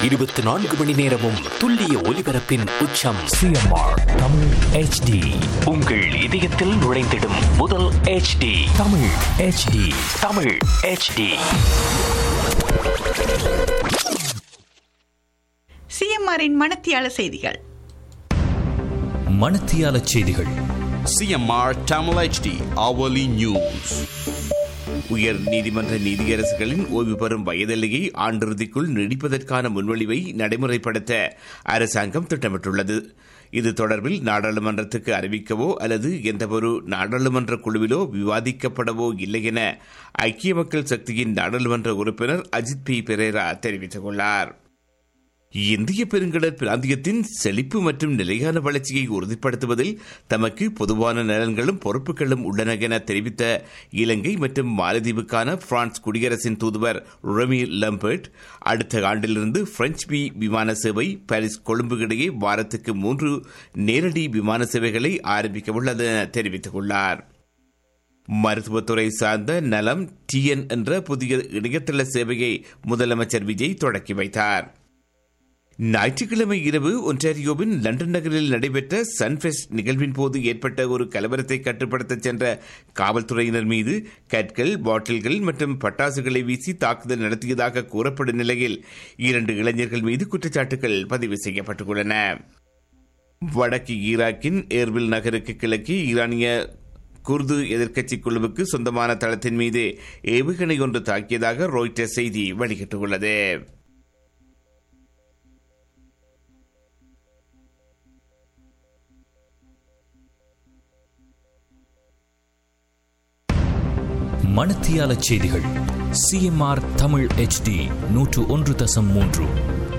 இருபத்தி நான்கு மணி நேரமும் துல்லிய ஒலிபரப்பின் உச்சம் சிஎம்ஆர் தமிழ் ஹெச்டி உங்கள் இதயத்தில் நுழைந்திடும் முதல் HD Tamil HD Tamil HD சிஎம்ஆரின் மணத்தியால செய்திகள் மணத்தியால செய்திகள் CMR Tamil HD hourly news. உயர் நீதிமன்ற நீதியரசுகளின் ஓய்வு பெறும் வயதெல்லையை ஆண்டிறுதிக்குள் நீடிப்பதற்கான முன்வழிவை நடைமுறைப்படுத்த அரசாங்கம் திட்டமிட்டுள்ளது இது தொடர்பில் நாடாளுமன்றத்துக்கு அறிவிக்கவோ அல்லது எந்தவொரு நாடாளுமன்ற குழுவிலோ விவாதிக்கப்படவோ இல்லை என ஐக்கிய மக்கள் சக்தியின் நாடாளுமன்ற உறுப்பினர் அஜித் பி பெரேரா தெரிவித்துள்ளார் இந்திய பெருங்கடல் பிராந்தியத்தின் செழிப்பு மற்றும் நிலையான வளர்ச்சியை உறுதிப்படுத்துவதில் தமக்கு பொதுவான நலன்களும் பொறுப்புகளும் உள்ளன என தெரிவித்த இலங்கை மற்றும் மாலத்தீவுக்கான பிரான்ஸ் குடியரசின் தூதுவர் ரெமி லம்பர்ட் அடுத்த ஆண்டிலிருந்து பிரெஞ்சு பி விமான சேவை பாரிஸ் கொழும்பு இடையே வாரத்துக்கு மூன்று நேரடி விமான சேவைகளை ஆரம்பிக்க உள்ளது என தெரிவித்துள்ளார் மருத்துவத்துறை சார்ந்த நலம் டிஎன் என்ற புதிய இணையதள சேவையை முதலமைச்சர் விஜய் தொடக்கி வைத்தார் ஞாயிற்றுக்கிழமை இரவு ஒன்டாரியோவின் லண்டன் நகரில் நடைபெற்ற சன்ஃபெஸ்ட் நிகழ்வின் போது ஏற்பட்ட ஒரு கலவரத்தை கட்டுப்படுத்த சென்ற காவல்துறையினர் மீது கற்கள் பாட்டில்கள் மற்றும் பட்டாசுகளை வீசி தாக்குதல் நடத்தியதாக கூறப்படும் நிலையில் இரண்டு இளைஞர்கள் மீது குற்றச்சாட்டுகள் பதிவு செய்யப்பட்டுள்ளன வடக்கு ஈராக்கின் ஏர்பில் நகருக்கு கிழக்கே ஈரானிய குர்து எதிர்க்கட்சி குழுவுக்கு சொந்தமான தளத்தின் மீது ஏவுகணை ஒன்று தாக்கியதாக ரோய்டர் செய்தி வெளியிட்டுள்ளது மணத்தியால செய்திகள் சிஎம்ஆர் தமிழ் ஹெச்டி நூற்று ஒன்று தசம் மூன்று